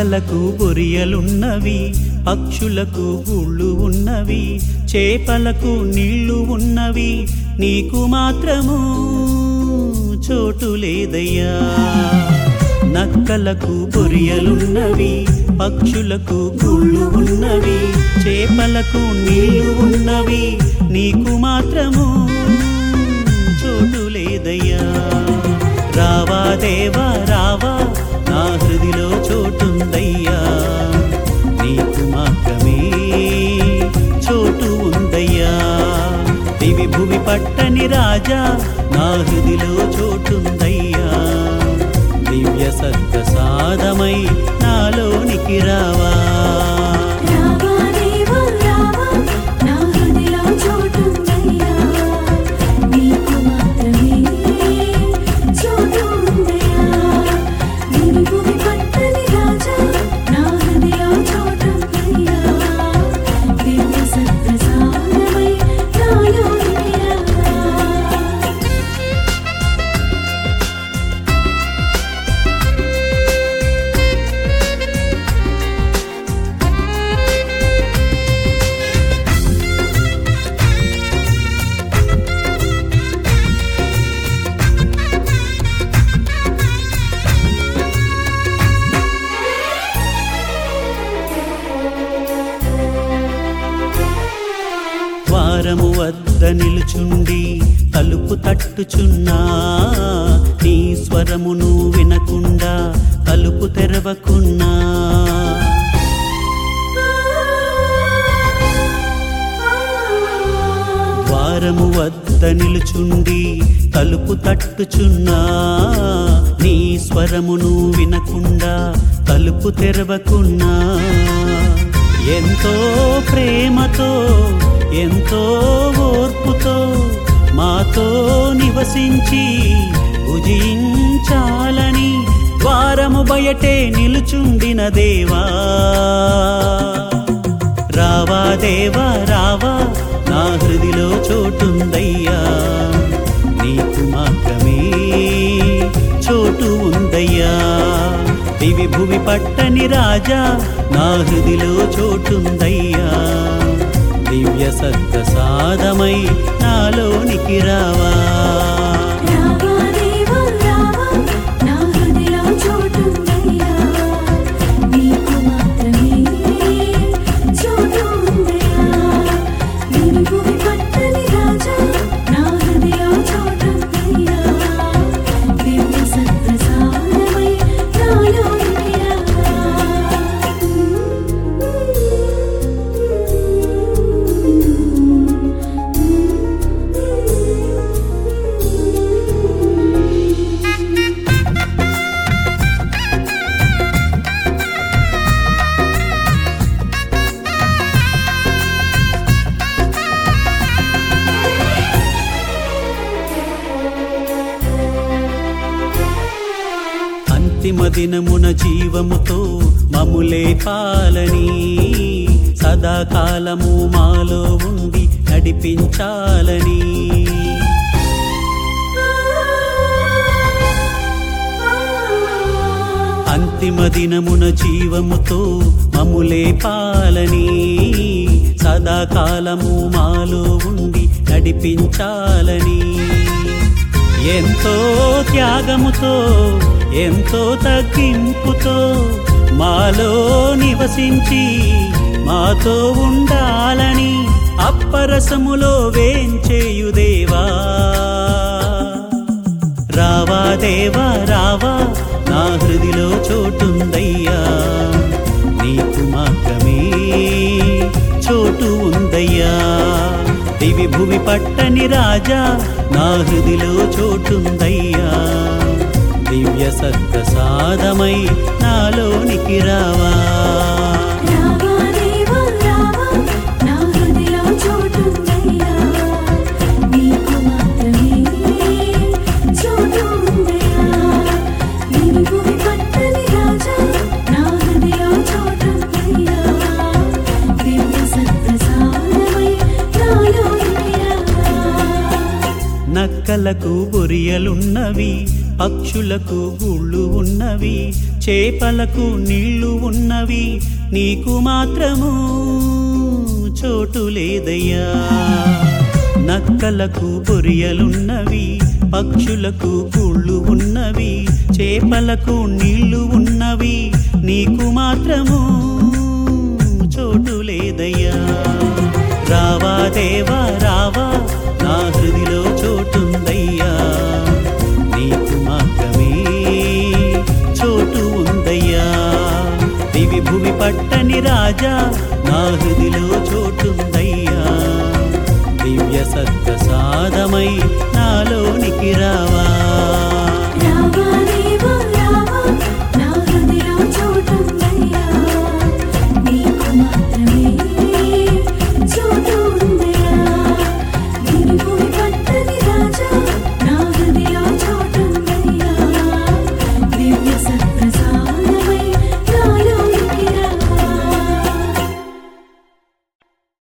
నక్కలకు బొరియలున్నవి పక్షులకు గూళ్ళు ఉన్నవి చేపలకు నీళ్లు ఉన్నవి నీకు మాత్రము చోటు లేదయ్యా నక్కలకు బొరియలున్నవి పక్షులకు గూళ్ళు ఉన్నవి చేపలకు నీళ్లు ఉన్నవి నీకు మాత్రము చోటు లేదయ్యా రావా దేవా రావా నా హృదిలో చోటుందయ్యా నీకు మాత్రమే చోటు ఉందయ్యా దివి భువి పట్టని రాజా నా హృదిలో చోటుందయ్యా దివ్య సత్ప్రసాదమై నాలోనికి రావా రావా దేవా రావా నా హృదయలో చోటుందయ్యా నీకు మాత్రమే చోటు ఉందయ్యా నీవు భూమి పట్టని రాజా నా హృదయలో చోటుందయ్యా దివ్య సత్ప్రసాదమై నాలోనికి రావా వారము వద్ద నిలుచుండి తలుపు తట్టుచున్నా నీ స్వరమును వినకుండా తలుపు తెరవకున్నా ద్వారము వద్ద నిలుచుండి తలుపు తట్టుచున్నా నీ స్వరమును వినకుండా తలుపు తెరవకున్నా ఎంతో ప్రేమతో ఎంతో ఓర్పుతో మాతో నివసించి భుజించాలని ద్వారము బయటే నిలుచుండిన దేవా రావా దేవా రావా నా హృదిలో చోటుందయ్యా నీకు మాత్రమే చోటు ఉందయ్యా దివి భువి పట్టని రాజా నా హృదిలో చోటుందయ్యా దివ్య సత్ప్రసాదమై నాలోనికి రావా రావా దేవా రావా నా హృదయలో చోటుందయ్యా నీకు మాత్రమే చోటు ఉందయ్యా నీవు భూమి పట్టని రాజా నా హృదయలో చోటుందయ్యా దివ్య సత్ప్రసాదమై నాలోనికి అంతిమ దినమున జీవముతో మములే పాలని సదాకాలము మాలో ఉండి నడిపించాలని అంతిమ దినమున జీవముతో మములే పాలని సదాకాలము మాలో ఉండి నడిపించాలని ఎంతో త్యాగముతో ఎంతో తగ్గింపుతో మాలో నివసించి మాతో ఉండాలని అప్పరసములో వేంచేయు దేవా రావా దేవా రావా నా హృదిలో చోటుందయ్యా నీకు మాత్రమే చోటు ఉందయ్యా దివి భువి పట్టని రాజా నా హృదిలో చోటుందయ్యా దివ్య సత్ప్రసాదమై నాలోనికి రావా రావా దేవా రావా నా హృదయలో చోటుందయ్యా నీకు మాత్రమే చోటు ఉందయ్యా నీవు భూమి పట్టని రాజా నా హృదయలో చోటుందయ్యా దివ్య సత్ప్రసాదమై నాలోనికి రావా నక్కలకు బొరియలున్నవి పక్షులకు గూళ్ళు ఉన్నవి చేపలకు నీళ్లు ఉన్నవి నీకు మాత్రము చోటు లేదయ్యా నక్కలకు పొరియలున్నవి పక్షులకు గుళ్ళు ఉన్నవి చేపలకు నీళ్లు ఉన్నవి నీకు మాత్రము చోటు లేదయ్యా రావా దేవా రావా నా హృదిలో చోటుందయ్యా నీకు మాత్రమే చోటు ఉందయ్యా దివి భూమి పట్టని రాజా నా హృదిలో చోటుందయ్యా దివ్య సత్ప్రసాదమై నాలోనికి రావా